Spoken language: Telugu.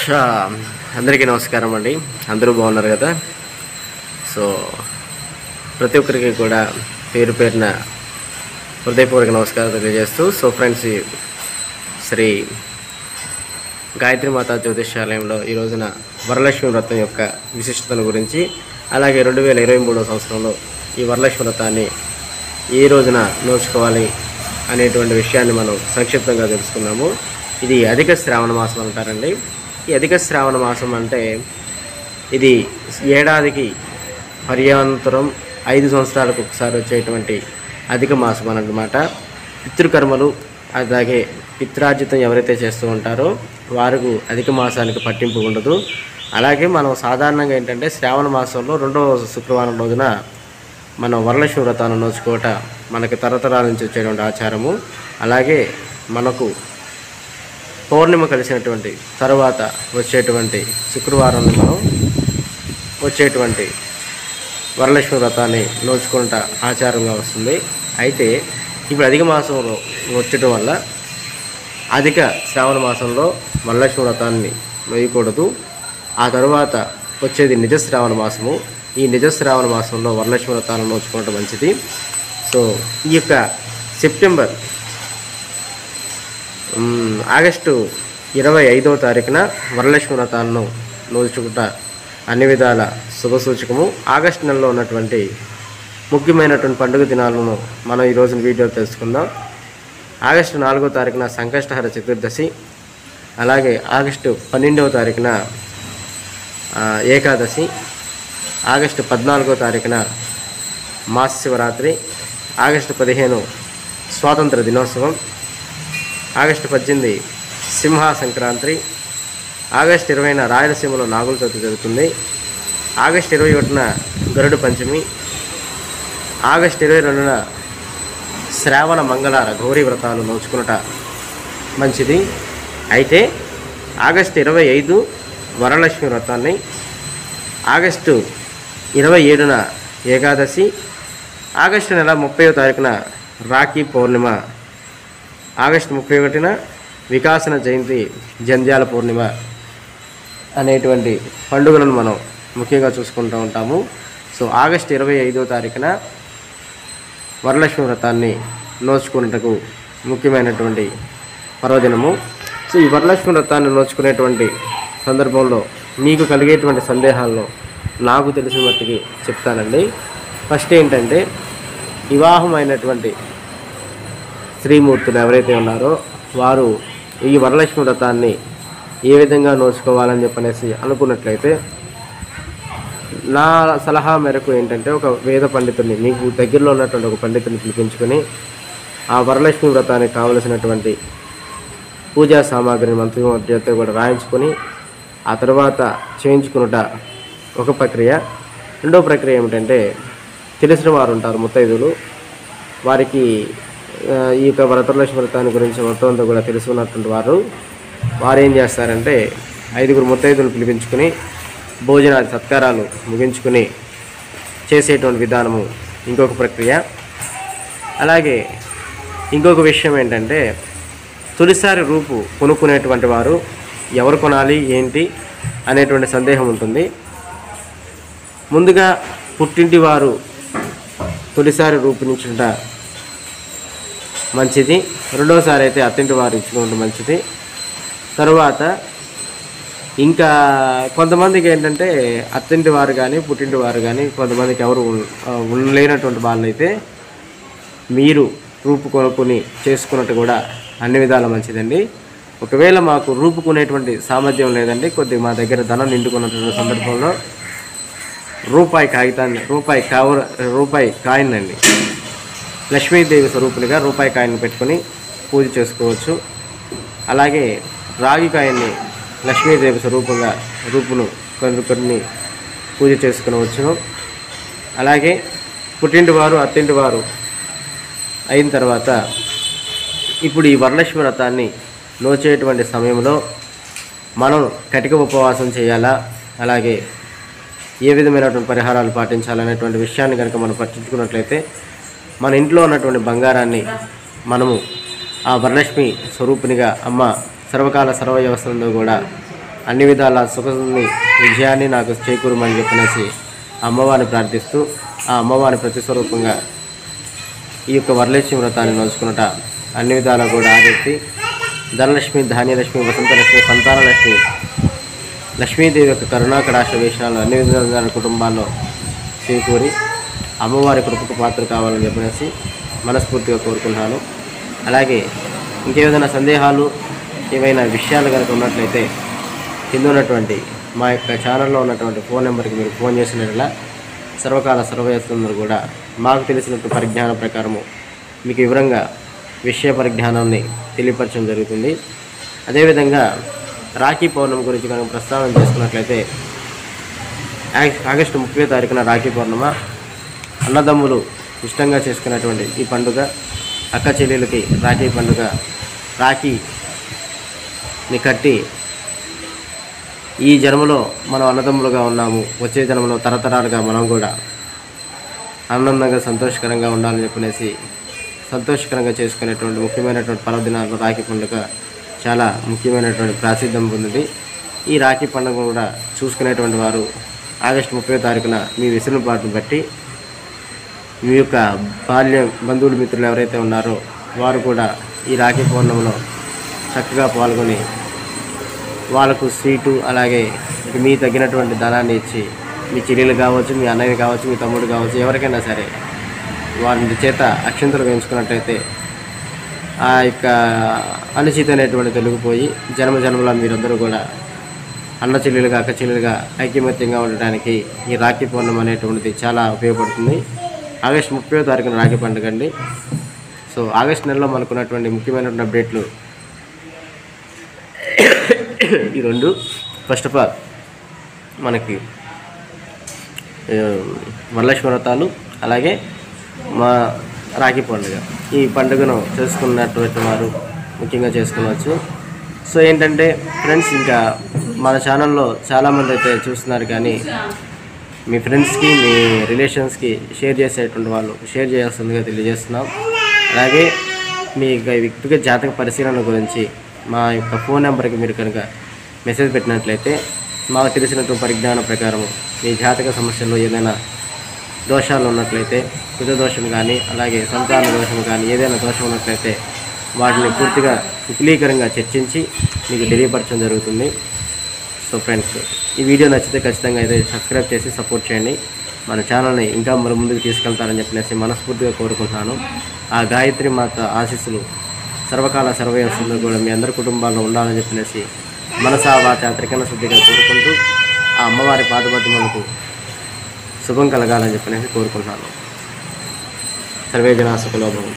షా అందరికీ నమస్కారం అండి అందరూ బాగున్నారు కదా సో ప్రతి ఒక్కరికి కూడా పేరు పేరున హృదయపూర్వక నమస్కారం తెలియజేస్తూ సో ఫ్రెండ్స్ ఈ శ్రీ గాయత్రి మాతా జ్యోతిష్యాలయంలో ఈ రోజున వరలక్ష్మి వ్రతం యొక్క విశిష్టతను గురించి అలాగే రెండు వేల ఇరవై మూడవ సంవత్సరంలో ఈ వరలక్ష్మి వ్రతాన్ని ఏ రోజున నోచుకోవాలి అనేటువంటి విషయాన్ని మనం సంక్షిప్తంగా తెలుసుకున్నాము ఇది అధిక శ్రావణ మాసం అంటారండి ఈ అధిక శ్రావణ మాసం అంటే ఇది ఏడాదికి పర్యాంతరం ఐదు సంవత్సరాలకు ఒకసారి వచ్చేటువంటి అధిక మాసం అన్నమాట పితృకర్మలు అలాగే పిత్రార్జితం ఎవరైతే చేస్తూ ఉంటారో వారికి అధిక మాసానికి పట్టింపు ఉండదు అలాగే మనం సాధారణంగా ఏంటంటే శ్రావణ మాసంలో రెండవ శుక్రవారం రోజున మనం వరలక్ష్మి వ్రతాన్ని నోచుకోవట మనకి తరతరాల నుంచి వచ్చేటువంటి ఆచారము అలాగే మనకు పౌర్ణిమ కలిసినటువంటి తర్వాత వచ్చేటువంటి శుక్రవారం మనం వచ్చేటువంటి వరలక్ష్మి వ్రతాన్ని నోచుకుంట ఆచారంగా వస్తుంది అయితే ఇప్పుడు అధిక మాసంలో వచ్చటం వల్ల అధిక శ్రావణ మాసంలో వరలక్ష్మి వ్రతాన్ని వేయకూడదు ఆ తరువాత వచ్చేది నిజ శ్రావణ మాసము ఈ నిజ శ్రావణ మాసంలో వరలక్ష్మి వ్రతాలను నోచుకోవడం మంచిది సో ఈ యొక్క సెప్టెంబర్ మ్, ఆగస్టు ఇరవై ఐదవ తారీఖున వరలక్ష్మి వ్రతాలను నోచుకుంట అన్ని విధాల శుభసూచకము ఆగస్టు నెలలో ఉన్నటువంటి ముఖ్యమైనటువంటి పండుగ దినాలను మనం ఈ రోజున వీడియో తెలుసుకుందాం ఆగస్టు నాలుగో తారీఖున సంకష్టహర చతుర్దశి అలాగే ఆగస్టు పన్నెండవ తారీఖున ఆ, ఏకాదశి ఆగస్టు పద్నాలుగో తారీఖున మాస శివరాత్రి ఆగస్టు పదిహేను స్వాతంత్ర దినోత్సవం ఆగస్టు పద్దెనిమిది సింహ సంక్రాంతి ఆగస్టు ఇరవైన రాయలసీమలో నాగుల చవితి జరుగుతుంది ఆగస్టు ఇరవై ఒకటిన గరుడు పంచమి ఆగస్టు ఇరవై రెండున శ్రావణ మంగళార గౌరీ వ్రతాలు నోచుకున్నట మంచిది అయితే ఆగస్టు ఇరవై ఐదు వరలక్ష్మి వ్రతాన్ని ఆగస్టు ఇరవై ఏడున ఏకాదశి ఆగస్టు నెల ముప్పై తారీఖున రాఖీ పౌర్ణిమ ఆగస్టు ముప్పై ఒకటిన వికాసన జయంతి జంధ్యాల పూర్ణిమ అనేటువంటి పండుగలను మనం ముఖ్యంగా చూసుకుంటూ ఉంటాము సో ఆగస్టు ఇరవై ఐదో తారీఖున వరలక్ష్మి వ్రతాన్ని నోచుకున్నటకు ముఖ్యమైనటువంటి పర్వదినము సో ఈ వరలక్ష్మి వ్రతాన్ని నోచుకునేటువంటి సందర్భంలో మీకు కలిగేటువంటి సందేహాల్లో నాకు తెలిసిన మట్టికి చెప్తానండి ఫస్ట్ ఏంటంటే వివాహమైనటువంటి శ్రీమూర్తులు ఎవరైతే ఉన్నారో వారు ఈ వరలక్ష్మి వ్రతాన్ని ఏ విధంగా నోచుకోవాలని చెప్పనేసి అనుకున్నట్లయితే నా సలహా మేరకు ఏంటంటే ఒక వేద పండితుడిని మీకు దగ్గరలో ఉన్నటువంటి ఒక పండితుని పిలిపించుకొని ఆ వరలక్ష్మి వ్రతానికి కావలసినటువంటి పూజా సామాగ్రిని మంత్రితో కూడా రాయించుకొని ఆ తర్వాత చేయించుకునుట ఒక ప్రక్రియ రెండో ప్రక్రియ ఏమిటంటే తెలిసిన వారు ఉంటారు ముత్తైదులు వారికి ఆ, ఈ యొక్క వరలక్ష్మి వ్రతాన్ని గురించి మొత్తం అంతా కూడా తెలుసుకున్నటువంటి వారు వారు ఏం చేస్తారంటే ఐదుగురు ముత్తైదులు పిలిపించుకుని భోజనాది సత్కారాలు ముగించుకుని చేసేటువంటి విధానము ఇంకొక ప్రక్రియ అలాగే ఇంకొక విషయం ఏంటంటే తొలిసారి రూపు కొనుక్కునేటువంటి వారు ఎవరు కొనాలి ఏంటి అనేటువంటి సందేహం ఉంటుంది ముందుగా పుట్టింటి వారు తొలిసారి రూపునిచ్చుట మంచిది రెండోసారి అయితే అత్తింటి వారు ఇచ్చుకుంటే మంచిది తరువాత ఇంకా కొంతమందికి ఏంటంటే అత్తింటి వారు కానీ పుట్టింటి వారు కానీ కొంతమందికి ఎవరు ఉన్- ఆ, ఉండలేనటువంటి వాళ్ళైతే మీరు రూపు కొనుక్కొని చేసుకున్నట్టు కూడా అన్ని విధాల మంచిదండి ఒకవేళ మాకు రూపుకునేటువంటి సామర్థ్యం లేదండి కొద్దిగా మా దగ్గర ధనం నిండుకున్నటువంటి సందర్భంలో రూపాయి కాగితాన్ని రూపాయి కవర్ రూపాయి కాయిన్ అండి లక్ష్మీదేవి స్వరూపునిగా రూపాయి కాయిన్ పెట్టుకొని పూజ చేసుకోవచ్చు అలాగే రాగి కాయన్ని లక్ష్మీదేవి స్వరూపంగా రూపును కొన్ని కొన్ని పూజ చేసుకునవచ్చును అలాగే పుట్టింటి వారు అత్తింటి వారు అయిన తర్వాత ఇప్పుడు ఈ వరలక్ష్మి వ్రతాన్ని నోచేటువంటి సమయంలో మనం కటిక ఉపవాసం చేయాలా అలాగే ఏ విధమైనటువంటి పరిహారాలు పాటించాలనేటువంటి విషయాన్ని కనుక మనం పట్టించుకున్నట్లయితే మన ఇంట్లో ఉన్నటువంటి బంగారాన్ని మనము ఆ వరలక్ష్మి స్వరూపినిగా అమ్మ సర్వకాల సర్వ వ్యవస్థలంలో కూడా అన్ని విధాల సుఖని విజయాన్ని నాకు చేకూరమని చెప్పనేసి అమ్మవారిని ప్రార్థిస్తూ ఆ అమ్మవారి ప్రతిస్వరూపంగా ఈ యొక్క వరలక్ష్మి వ్రతాన్ని నోచుకున్నట అన్ని విధాలా కూడా ఆరెత్తి ధనలక్ష్మి ధాన్యలక్ష్మి వసంతలక్ష్మి సంతానలక్ష్మి లక్ష్మీదేవి యొక్క కరుణాకడాశ వేషాలు అన్ని విధాల కుటుంబాల్లో చేకూరి అమ్మవారి కృపకు పాత్ర కావాలని చెప్పనేసి మనస్ఫూర్తిగా కోరుకుంటున్నాను అలాగే ఇంకేదైనా సందేహాలు ఏవైనా విషయాలు కనుక ఉన్నట్లయితే కింద ఉన్నటువంటి మా యొక్క ఛానల్లో ఉన్నటువంటి ఫోన్ నెంబర్కి మీరు ఫోన్ చేసినట్లా సర్వకాల సర్వయస్సులందరూ కూడా మాకు తెలిసినటువంటి పరిజ్ఞానం ప్రకారము మీకు వివరంగా విషయ పరిజ్ఞానాన్ని తెలియపరచడం జరుగుతుంది అదేవిధంగా రాఖీ పౌర్ణమి గురించి కనుక ప్రస్తావన చేసుకున్నట్లయితే ఆగ- ఆగస్టు ముప్పై తారీఖున రాఖీ పౌర్ణమ అన్నదమ్ములు ఇష్టంగా చేసుకున్నటువంటి ఈ పండుగ అక్క చెల్లెలకి రాఖీ పండుగ రాఖీని కట్టి ఈ జన్మలో మనం అన్నదమ్ములుగా ఉన్నాము వచ్చే జన్మలో తరతరాలుగా మనం కూడా ఆనందంగా సంతోషకరంగా ఉండాలని చెప్పనేసి సంతోషకరంగా చేసుకునేటువంటి ముఖ్యమైనటువంటి పర్వదినాల్లో రాఖీ పండుగ చాలా ముఖ్యమైనటువంటి ప్రాసిద్ధం పొందింది ఈ రాఖీ పండుగ కూడా చూసుకునేటువంటి వారు ఆగస్టు ముప్పై తారీఖున మీ వెసులుబాటును బట్టి మీ యొక్క బాల్య బంధువులు మిత్రులు ఎవరైతే ఉన్నారో వారు కూడా ఈ రాఖీ పౌర్ణమిలో చక్కగా పాల్గొని వాళ్ళకు స్వీటు అలాగే మీ తగినటువంటి ధనాన్ని ఇచ్చి మీ చెల్లెలు కావచ్చు మీ అన్నయ్య కావచ్చు మీ తమ్ముడు కావచ్చు ఎవరికైనా సరే వారి చేత అక్షంతలు వేయించుకున్నట్టయితే ఆ యొక్క అనుచిత అనేటువంటి తొలగిపోయి జన్మ జన్మల మీరందరూ కూడా అన్న చెల్లెలుగా అక్క చెల్లెలుగా ఐకమత్యంగా ఉండడానికి ఈ రాఖీ పౌర్ణమి అనేటువంటిది చాలా ఉపయోగపడుతుంది ఆగస్ట్ ముప్పై తారీఖున రాఖీ పండుగ అండి సో ఆగస్ట్ నెలలో మనకున్నటువంటి ముఖ్యమైనటువంటి అప్డేట్లు ఈ రెండు ఫస్ట్ ఆఫ్ ఆల్ మనకి ఆ, వరలక్ష్మి వ్రతాలు అలాగే మా రాఖీ పండుగ ఈ పండుగను చేసుకున్నటువంటి వారు ముఖ్యంగా చేసుకోవచ్చు సో ఏంటంటే ఫ్రెండ్స్ ఇంకా మన ఛానల్లో చాలామంది అయితే చూస్తున్నారు కానీ మీ ఫ్రెండ్స్కి మీ రిలేషన్స్కి షేర్ చేసేటువంటి వాళ్ళు షేర్ చేయాల్సిందిగా తెలియజేస్తున్నాం అలాగే మీ యొక్క వ్యక్తిగత జాతక పరిశీలన గురించి మా యొక్క ఫోన్ నెంబర్కి మీరు కనుక మెసేజ్ పెట్టినట్లయితే మాకు తెలిసినటువంటి పరిజ్ఞానం ప్రకారం మీ జాతక సమస్యల్లో ఏదైనా దోషాలు ఉన్నట్లయితే కుజ దోషం కానీ అలాగే సంతాన దోషం కానీ ఏదైనా దోషం ఉన్నట్లయితే వాటిని పూర్తిగా విపులీకరంగా చర్చించి మీకు తెలియపరచడం జరుగుతుంది సో ఫ్రెండ్స్ ఈ వీడియో నచ్చితే ఖచ్చితంగా అయితే సబ్స్క్రైబ్ చేసి సపోర్ట్ చేయండి మన ఛానల్ని ఇంకా మరి ముందుకు తీసుకెళ్తారని చెప్పేసి మనస్ఫూర్తిగా కోరుకుంటున్నాను ఆ గాయత్రి మాత ఆశీస్సులు సర్వకాల సర్వయస్సులు కూడా మీ అందరి కుటుంబాల్లో ఉండాలని చెప్పేసి మనసా వాచ త్రికరణ శుద్ధిగా కోరుకుంటూ ఆ అమ్మవారి పాదపద్మలకు శుభం కలగాలని చెప్పనేసి కోరుకుంటున్నాను సర్వే జనా సుఖలో భవంతు